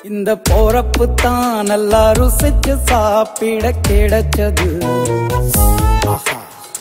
இந்த போறப்பு தான் நல்லா ருசிச்சு சாப்பிட கிடைச்சது ஆஹா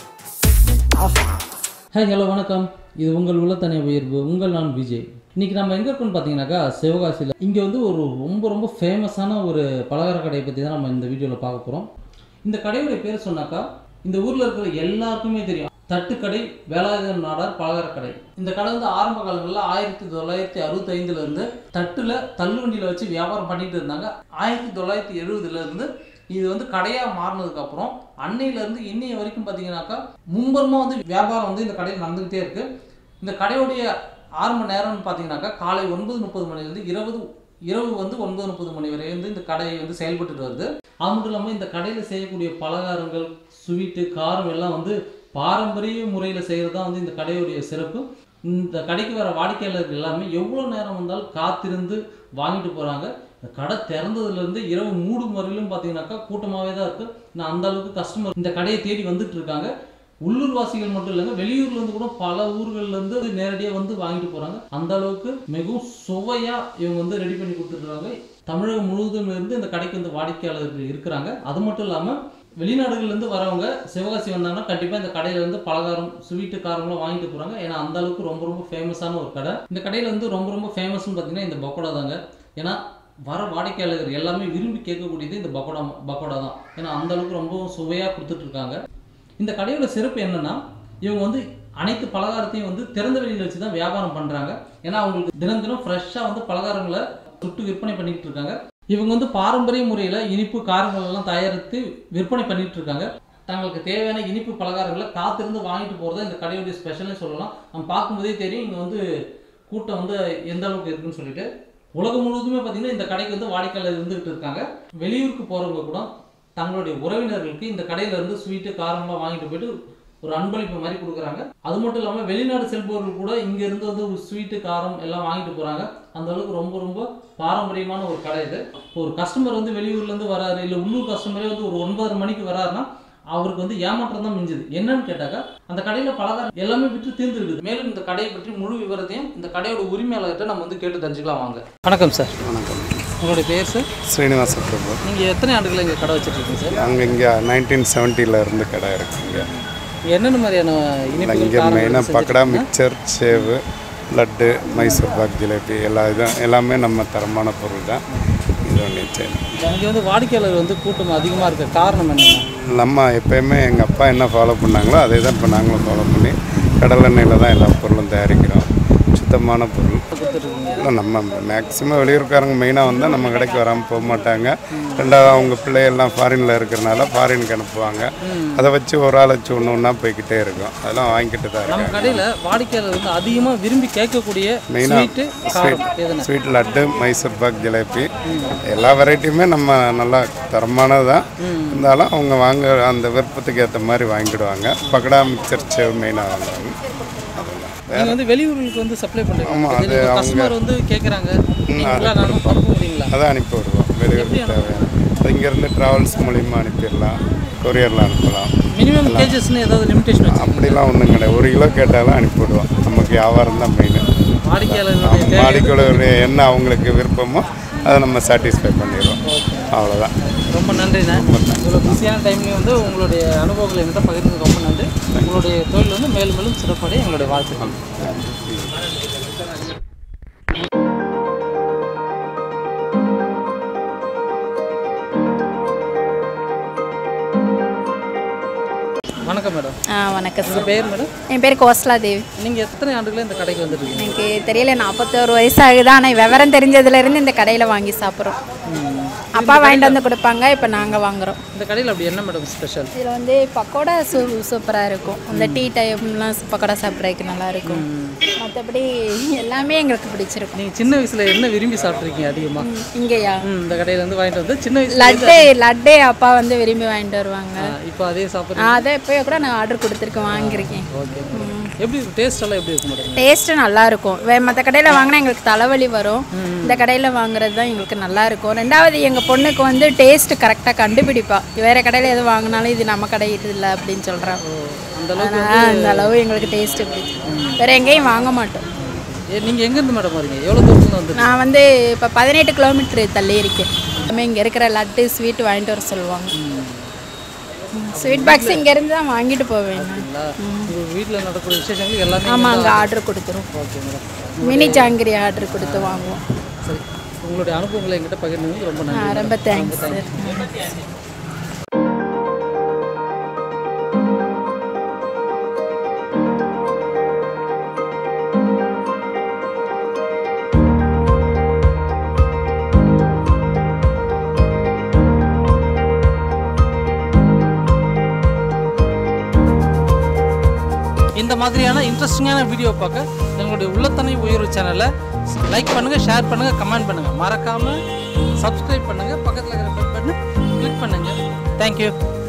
ஆஹா ஹாய் ஹலோ வணக்கம் இது உங்கள் உள்ளத்தனை உயர்வு உங்கள் நான் விஜய் இன்னைக்கு நம்ம எங்கே இருக்கோம்னு பார்த்தீங்கன்னாக்கா சிவகாசியில் இங்கே வந்து ஒரு ரொம்ப ரொம்ப ஃபேமஸான ஒரு பலகார கடையை பற்றி தான் நம்ம இந்த வீடியோவில் பார்க்க போகிறோம் இந்த கடையோட பேர் சொன்னாக்கா இந்த ஊரில் இருக்கிற எல்லாருக்குமே தெரியும் தட்டுக்கடை வேலாயுதம் நாடார் பலகார கடை இந்த கடை வந்து ஆரம்ப காலங்களில் ஆயிரத்தி தொள்ளாயிரத்தி அறுபத்தைந்துல இருந்து தட்டுல தள்ளுவண்டியில் வச்சு வியாபாரம் பண்ணிட்டு இருந்தாங்க ஆயிரத்தி தொள்ளாயிரத்தி எழுபதுல இருந்து இது வந்து கடையாக மாறினதுக்கு அப்புறம் அன்னையிலேருந்து இன்னைய வரைக்கும் பார்த்தீங்கன்னாக்கா மும்பரமாக வந்து வியாபாரம் வந்து இந்த கடையில் நடந்துக்கிட்டே இருக்கு இந்த கடையுடைய ஆரம்ப நேரம்னு பார்த்தீங்கன்னாக்கா காலை ஒன்பது முப்பது மணிலேருந்து இருபது இரவு வந்து ஒன்பது முப்பது மணி வரை வந்து இந்த கடை வந்து செயல்பட்டுட்டு வருது அது மட்டும் இல்லாமல் இந்த கடையில் செய்யக்கூடிய பலகாரங்கள் ஸ்வீட்டு காரம் எல்லாம் வந்து பாரம்பரிய முறையில் செய்கிறது தான் வந்து இந்த கடையுடைய சிறப்பு இந்த கடைக்கு வர வாடிக்கையாளர்கள் எல்லாமே எவ்வளோ நேரம் வந்தாலும் காத்திருந்து வாங்கிட்டு போகிறாங்க இந்த கடை திறந்ததுலேருந்து இரவு மூடும் வரையிலும் பார்த்தீங்கன்னாக்கா கூட்டமாகவே தான் இருக்குது நான் அந்த அளவுக்கு கஸ்டமர் இந்த கடையை தேடி வந்துட்டு இருக்காங்க உள்ளூர் வாசிகள் மட்டும் இல்லைங்க வெளியூர்ல இருந்து கூட பல ஊர்கள்ல இருந்து நேரடியாக வந்து வாங்கிட்டு போறாங்க அந்த அளவுக்கு மிகவும் சுவையா இவங்க வந்து ரெடி பண்ணி கொடுத்துருக்காங்க தமிழகம் முழுவதும் இருந்து இந்த கடைக்கு வந்து வாடிக்கையாளர்கள் இருக்கிறாங்க அது மட்டும் இல்லாம வெளிநாடுகள்ல இருந்து வரவங்க சிவகாசி வந்தாங்கன்னா கண்டிப்பா இந்த கடையில வந்து பலகாரம் ஸ்வீட்டு காரம்லாம் வாங்கிட்டு போறாங்க ஏன்னா அந்த அளவுக்கு ரொம்ப ரொம்ப ஃபேமஸான ஒரு கடை இந்த கடையில வந்து ரொம்ப ரொம்ப ஃபேமஸ்னு பார்த்தீங்கன்னா இந்த பக்கோடா தாங்க ஏன்னா வர வாடிக்கையாளர்கள் எல்லாமே விரும்பி கேட்கக்கூடியது இந்த பக்கோடா பக்கோடா தான் ஏன்னா அந்த அளவுக்கு ரொம்ப சுவையா கொடுத்துட்டு இருக்காங்க இந்த கடையோட சிறப்பு என்னன்னா இவங்க வந்து அனைத்து பலகாரத்தையும் வந்து திறந்த வெளியில வச்சு தான் வியாபாரம் பண்றாங்க ஏன்னா அவங்களுக்கு தினம் தினம் ஃப்ரெஷ்ஷாக வந்து பலகாரங்களை சுட்டு விற்பனை பண்ணிட்டு இருக்காங்க இவங்க வந்து பாரம்பரிய முறையில் இனிப்பு காரங்கள் எல்லாம் தயாரித்து விற்பனை பண்ணிட்டு இருக்காங்க தங்களுக்கு தேவையான இனிப்பு பலகாரங்களை காத்திருந்து வாங்கிட்டு போகிறதா இந்த கடையுடைய ஸ்பெஷல்னு சொல்லலாம் நம்ம பார்க்கும்போதே தெரியும் இங்கே வந்து கூட்டம் வந்து எந்த அளவுக்கு இருக்குன்னு சொல்லிட்டு உலகம் முழுவதுமே பார்த்தீங்கன்னா இந்த கடைக்கு வந்து வாடிக்கையாளர் இருந்துகிட்டு இருக்காங்க வெளியூருக்கு போகிறவங்க கூட தங்களுடைய உறவினர்களுக்கு இந்த கடையில இருந்து ஸ்வீட்டு காரம்லாம் வாங்கிட்டு போயிட்டு ஒரு அன்பளிப்பு மாதிரி கொடுக்குறாங்க அது மட்டும் இல்லாமல் வெளிநாடு செல்பவர்கள் கூட இங்க இருந்து வந்து ஒரு ஸ்வீட்டு காரம் எல்லாம் வாங்கிட்டு போறாங்க அந்த அளவுக்கு ரொம்ப ரொம்ப பாரம்பரியமான ஒரு கடை இது இப்போ ஒரு கஸ்டமர் வந்து வெளியூர்ல இருந்து வராரு இல்லை உள்ளூர் கஸ்டமரே வந்து ஒரு ஒன்பதரை மணிக்கு வராருன்னா அவருக்கு வந்து ஏமாற்றம் தான் மிஞ்சுது என்னன்னு கேட்டாக்கா அந்த கடையில பலகாரம் எல்லாமே விற்று தீர்ந்து இருக்குது மேலும் இந்த கடையை பற்றி முழு விவரத்தையும் இந்த கடையோட உரிமையாளர்கிட்ட நம்ம வந்து கேட்டு தெரிஞ்சுக்கலாம் வாங்க வணக்கம் சார் வணக்கம் உங்களுடைய பேர் சார் ஸ்ரீனிவாச பிரபு நீங்க எத்தனை ஆண்டுகள் இங்க கடை வச்சிட்டு இருக்கீங்க சார் அங்கே இங்கே நைன்டீன் செவன்ட்டியில் இருந்து கடை இருக்குங்க என்னென்ன மாதிரியான இனிப்புகள் இங்கே காரங்கள் மெயினாக செஞ்சுட்டு பக்கடா இருக்கீங்க? மிக்சர் சேவு லட்டு மைசூர் பாக் ஜிலேபி எல்லா இதுவும் எல்லாமே நம்ம தரமான பொருள் தான் இது ஒன்று செய்யணும் இங்க வந்து வாடிக்கையாளர் வந்து கூட்டம் அதிகமா இருக்க காரணம் என்ன நம்ம எப்பயுமே எங்கள் அப்பா என்ன ஃபாலோ பண்ணாங்களோ அதே தான் இப்போ நாங்களும் ஃபாலோ பண்ணி கடலெண்ணெயில் தான் எல்லா பொருளும் தயாரிக்கிறோம் சுத்தமான பொருள் இல்லை நம்ம மேக்ஸிமம் வெளியூர்காரங்க மெயினாக வந்தால் நம்ம கடைக்கு வராமல் போக மாட்டாங்க ரெண்டாவது அவங்க பிள்ளையெல்லாம் ஃபாரினில் இருக்கிறனால ஃபாரினுக்கு அனுப்புவாங்க அதை வச்சு ஒரு ஆள் வச்சு ஒன்று ஒன்றா போய்கிட்டே இருக்கும் அதெல்லாம் வாங்கிட்டு தான் நம்ம இருக்காங்க கடையில வாடிக்கையாளர் வந்து அதிகமா விரும்பி கேட்கக்கூடிய மெயினாக ஸ்வீட்டு காரம் எதுனா ஸ்வீட் லட்டு மைசூர் பாக் ஜிலேபி எல்லா வெரைட்டியுமே நம்ம நல்லா தரமானது தான் இருந்தாலும் அவங்க வாங்க அந்த விருப்பத்துக்கு ஏற்ற மாதிரி வாங்கிடுவாங்க பக்கடா மிக்சர் சேவ் மெயினாக வாங்குவாங்க அதெல்லாம் நீங்க வந்து வெளியூர்களுக்கு வந்து சப்ளை ஆமா, அது பண்றீங்க அவங்க- கஸ்டமர் வந்து கேக்குறாங்க நீங்க அது நானும் அனுப்ப முடியுங்களா அதை அனுப்பி விடுவோம் வெளியூருக்கு தேவையான அது இங்கேருந்து ட்ராவல்ஸ் மூலிமா அனுப்பிடலாம் கொரியரில் அனுப்பலாம் மினிமம் கேஜஸ்னு ஏதாவது லிமிடேஷன் வச்சு அப்படிலாம் ஒன்றும் கிடையாது ஒரு கிலோ கேட்டாலும் அனுப்பி விடுவோம் நமக்கு வியாபாரம் தான் மெயின் வாடிக்கையாளர்களுடைய தேவை மாடிக்குடைய என்ன அவங்களுக்கு விருப்பமோ அதை நம்ம சாட்டிஸ்ஃபை பண்ணிடுவோம் அவ்வளோதான் ரொம்ப நன்றிண்ணே இவ்வளோ பிஸியான டைம்லேயும் வந்து உங்களுடைய அனுபவங்களை என்கிட்ட பகிர்ந்தது ரொம்ப நன்றி உங்களுடைய தொழில் வந்து மேலும் மேலும் சிறப்படைய எங்களுடைய வாழ்த்துக்கள் வணக்கம் மேடம் ஆ வணக்கம் உங்கள் சார் பேர் மேடம் என் பேர் கோஸ்லா தேவி நீங்கள் எத்தனை ஆண்டுகளா இந்த கடைக்கு வந்துருக்கீங்க எனக்கு தெரியல நாற்பத்தோரு வயசு ஆகுது ஆனால் விவரம் தெரிஞ்சதுலேருந்து இந்த கடையில் வாங்கி சாப்பிட்றோம் அப்பா வாங்கிட்டு வந்து கொடுப்பாங்க இப்போ நாங்கள் வாங்குறோம் இந்த கடையில் அப்படி என்ன மேடம் ஸ்பெஷல் இதில் வந்து பக்கோடா சூ சூப்பராக இருக்கும் இந்த டீ டைம்லாம் பக்கோடா சாப்பிட்றதுக்கு நல்லா இருக்கும் மற்றபடி எல்லாமே எங்களுக்கு பிடிச்சிருக்கும் நீங்கள் சின்ன வயசில் என்ன விரும்பி சாப்பிட்ருக்கீங்க அதிகமாக ம், இங்கேயா ம் இந்த கடையில் வந்து வாங்கிட்டு வந்து சின்ன வயசுல லட்டு லட்டு அப்பா வந்து விரும்பி வாங்கிட்டு வருவாங்க இப்போ அதே சாப்பிட்றீங்க நான் அதை இப்போ கூட நான் ஆர்டர் கொடுத்துருக்கேன் வாங்கியிருக்கேன் ஓகே எப்படி டேஸ்ட் எல்லாம் எப்படி இருக்கும் மேடம் டேஸ்ட்டு நல்லா இருக்கும் வே மற்ற கடையில் வாங்கினா எங்களுக்கு தலைவலி வரும் இந்த கடையில் வாங்குறது தான் எங்களுக்கு நல்லா இருக்கும் ரெண்டாவது எங்கள் பொண்ணுக்கு வந்து டேஸ்ட் கரெக்டாக கண்டுபிடிப்பா வேறு கடையில் எது வாங்கினாலும் இது நம்ம கடை இது இல்லை அப்படின்னு சொல்கிறான் அந்த அளவுக்கு அந்த அளவு எங்களுக்கு டேஸ்ட்டு பிடிக்கும் வேறு எங்கேயும் வாங்க மாட்டோம் நீங்கள் எங்கேருந்து மேடம் வரீங்க எவ்வளோ தூரத்துல வந்து நான் வந்து இப்போ பதினெட்டு கிலோமீட்டர் தள்ளி இருக்கேன் நம்ம இங்கே இருக்கிற லட்டு ஸ்வீட் வாங்கிட்டு வர சொல்லுவாங்க ஸ்வீட் பாக்ஸ் இங்கேருந்து தான் வாங்கிட்டு போவேன் நான். உங்கள் வீட்டில் நடக்கூடிய விசேஷங்களுக்கு எல்லாமே ஆமாம் அங்கே ஆர்டர் கொடுத்துரும் okay madam mini jangiri order கொடுத்து வாங்குவோம் சரி உங்களுடைய அனுபவங்களை எங்கிட்ட பகிர்ந்ததுக்கு ரொம்ப ஆ, நன்றி ரொம்ப தேங்க்ஸ் சார் இந்த மாதிரியான இன்ட்ரெஸ்டிங்கான வீடியோ பார்க்க எங்களுடைய உள்ளத்தனை உயர்வு சேனலை லைக் பண்ணுங்கள் ஷேர் பண்ணுங்கள் கமெண்ட் பண்ணுங்கள் மறக்காமல் சப்ஸ்கிரைப் பண்ணுங்கள் பக்கத்தில் இருக்கிற பெல் பட்டனை கிளிக் பண்ணுங்கள் தேங்க்யூ